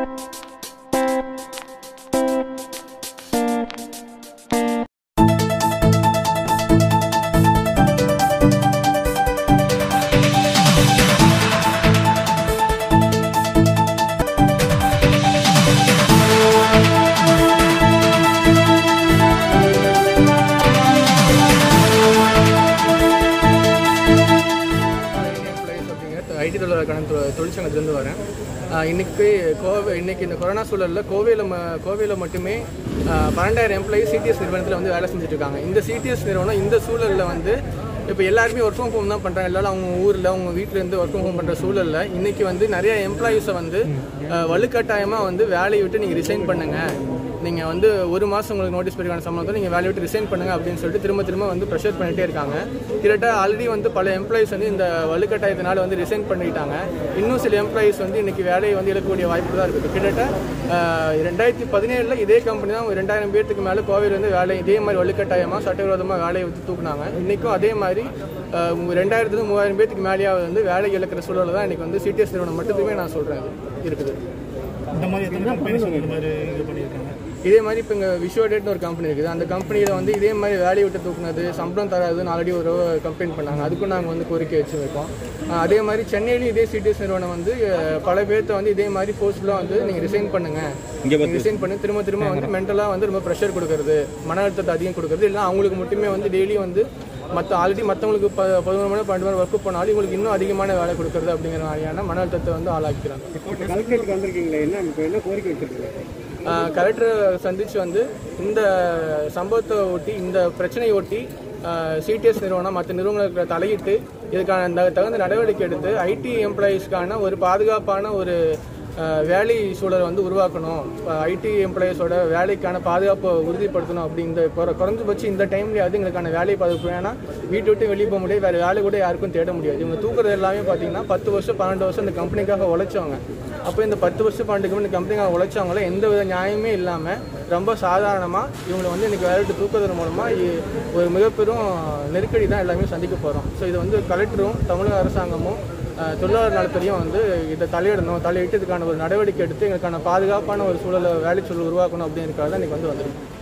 ID தொழிலாளர்கான தொ- தொழிற்சங்கத்திலேருந்து வரேன் ஆஹ் இன்னைக்கு கோவை இன்னைக்கு இந்த கொரோனா சூழலில் கோவையில் ம கோவையில் மட்டுமே ஆஹ் பன்னெண்டாயிரம் எம்ப்ளாயி சிடிஎஸ் நிறுவனத்தில் வந்து வேலை செஞ்சுட்டு இருக்காங்க இந்த சிடிஎஸ் நிறுவனம் இந்த சூழலில் வந்து இப்போ எல்லாருமே ஒர்க் ஃப்ரம் ஹோம் தான் பண்ணுறாங்க எல்லாரும் அவங்க ஊரில் அவங்க வீட்டில் இருந்து ஒர்க் ஃப்ரம் ஹோம் பண்ணுற சூழலில் இன்னைக்கு வந்து நிறைய எம்ப்ளாயீஸை வந்து ஆஹ் வலுக்கட்டாயமாக வந்து வேலையை விட்டு நீங்கள் ரிசைன் பண்ணுங்க நீங்கள் வந்து ஒரு மாதம் உங்களுக்கு நோட்டீஸ் பீரியடான சம்பளத்தில் நீங்கள் வேலையை விட்டு ரிசைன் பண்ணுங்க அப்படின்னு சொல்லிட்டு திரும்ப திரும்ப வந்து ப்ரெஷர் பண்ணிட்டே இருக்காங்க கிட்டத்தட்ட ஆல்ரெடி வந்து பல எம்ப்ளாயிஸ் வந்து இந்த வலுக்கட்டாயத்தினால வந்து ரிசைன் பண்ணிட்டாங்க இன்னும் சில எம்ப்ளாயிஸ் வந்து இன்னைக்கு வேலையை வந்து இழக்கக்கூடிய வாய்ப்பு தான் இருக்குது கிட்டத்தட்ட ஆஹ், ரெண்டாயிரத்தி பதினேழில் இதே கம்பெனி தான் ஒரு ரெண்டாயிரம் பேர்த்துக்கு மேலே கோவையில் வந்து வேலை இதே மாதிரி வலுக்கட்டாயமாக சட்டவிரோதமாக வேலையை வந்து தூக்குனாங்க இன்றைக்கும் அதே மாதிரி ஆஹ், உங்க ரெண்டாயிரத்துலேருந்து மூவாயிரம் பேர்த்துக்கு மேலேயாவது வந்து வேலை இழக்கிற சூழலில் தான் இன்றைக்கி வந்து சிடிஎஸ் நிறுவனம் மட்டுமே நான் சொல்கிறேன் இருக்குது இந்த மாதிரி எத்தனை கம்பெனிஸ் இந்த மாதிரி இது பண்ணியிருக்காங்க இதே மாதிரி இப்போ இங்கே விஷுவடேட்னு ஒரு கம்பெனி இருக்குது அந்த கம்பெனியில் வந்து இதே மாதிரி வேலையை விட்டு தூக்குனது சம்பளம் தராதுன்னு ஆல்ரெடி ஒரு கம்ப்ளைண்ட் பண்ணாங்க அதுக்கும் நாங்கள் வந்து கோரிக்கை வச்சு வைப்போம் ஆஹ் அதே மாதிரி சென்னையிலையும் இதே சிடிஎஸ் நிறுவனம் வந்து அஹ், பல பேர்த்த வந்து இதே மாதிரி ஃபோர்ஸ்ஃபுல்லாக வந்து நீங்கள் ரிசைன் பண்ணுங்க நீங்கள் ரிசைன் பண்ணி திரும்ப திரும்ப வந்து மென்டலாக வந்து ரொம்ப ப்ரெஷர் கொடுக்கறது மன அழுத்தத்தை அதிகம் கொடுக்கறது இல்லை அவங்களுக்கு மட்டுமே வந்து டெய்லி வந்து மற்ற ஆல்ரெடி மற்றவங்களுக்கு ப பதினொரு மணி பன்னெண்டு மணி ஒர்க் போனாலும் இவங்களுக்கு இன்னும் அதிகமான வேலை கொடுக்கறது அப்படிங்கிற மாதிரியான மன அழுத்தத்தை வந்து ஆளாக்கிறாங்க கலெக்டரேட்டுக்கு வந்திருக்கீங்களே என்ன இப்போ என்ன கோரிக்கை வச்சிருக்கீங்க கலெக்டரை சந்திச்சு வந்து இந்த சம்பவத்தை ஒட்டி இந்த பிரச்சனையை ஒட்டி சிடிஎஸ் நிறுவனம் மற்ற நிறுவனங்களை தலையிட்டு இதுக்கான இந்த தகுந்த நடவடிக்கை எடுத்து ஐடி எம்ப்ளாயீஸ்க்கான ஒரு பாதுகாப்பான ஒரு அஹ், வேலை சூழலை வந்து உருவாக்கணும் ஐடி எம்ப்ளாயீஸோட வேலைக்கான பாதுகாப்பை உறுதிப்படுத்தணும் அப்படி இந்த குறை குறைஞ்சபட்சம் இந்த டைம்லயாவது எங்களுக்கான வேலை பாதுகாப்பு ஏன்னா வீட்டை விட்டு வெளியே போக முடியாது வேறு வேலை கூட யாருக்கும் தேட முடியாது இவங்க தூக்குறது எல்லாமே பார்த்தீங்கன்னா பத்து வருஷம் பன்னெண்டு வருஷம் இந்த கம்பெனிக்காக உழைச்சவங்க அப்போ இந்த பத்து வருஷம் பன்னெண்டு இந்த கம்பெனிக்காக உழைச்சவங்கள எந்த வித நியாயமே இல்லாமல் ரொம்ப சாதாரணமாக இவங்களை வந்து இன்னைக்கு வேலை விட்டு தூக்குறது மூலமாக ஒரு மிகப்பெரும் நெருக்கடி தான் எல்லாமே சந்திக்க போகிறோம் ஸோ இது வந்து கலெக்டரும் தமிழக அரசாங்கமும் அஹ், தொழிலாளர் நலத்துறையும் வந்து இதை தலையிடணும் தலையிட்டு இதுக்கான ஒரு நடவடிக்கை எடுத்து எங்களுக்கான பாதுகாப்பான ஒரு சூழலை வேலை சூழல் உருவாக்கணும் அப்படிங்கிறதுக்காக தான் இன்னைக்கு வந்து வந்திருக்கோம்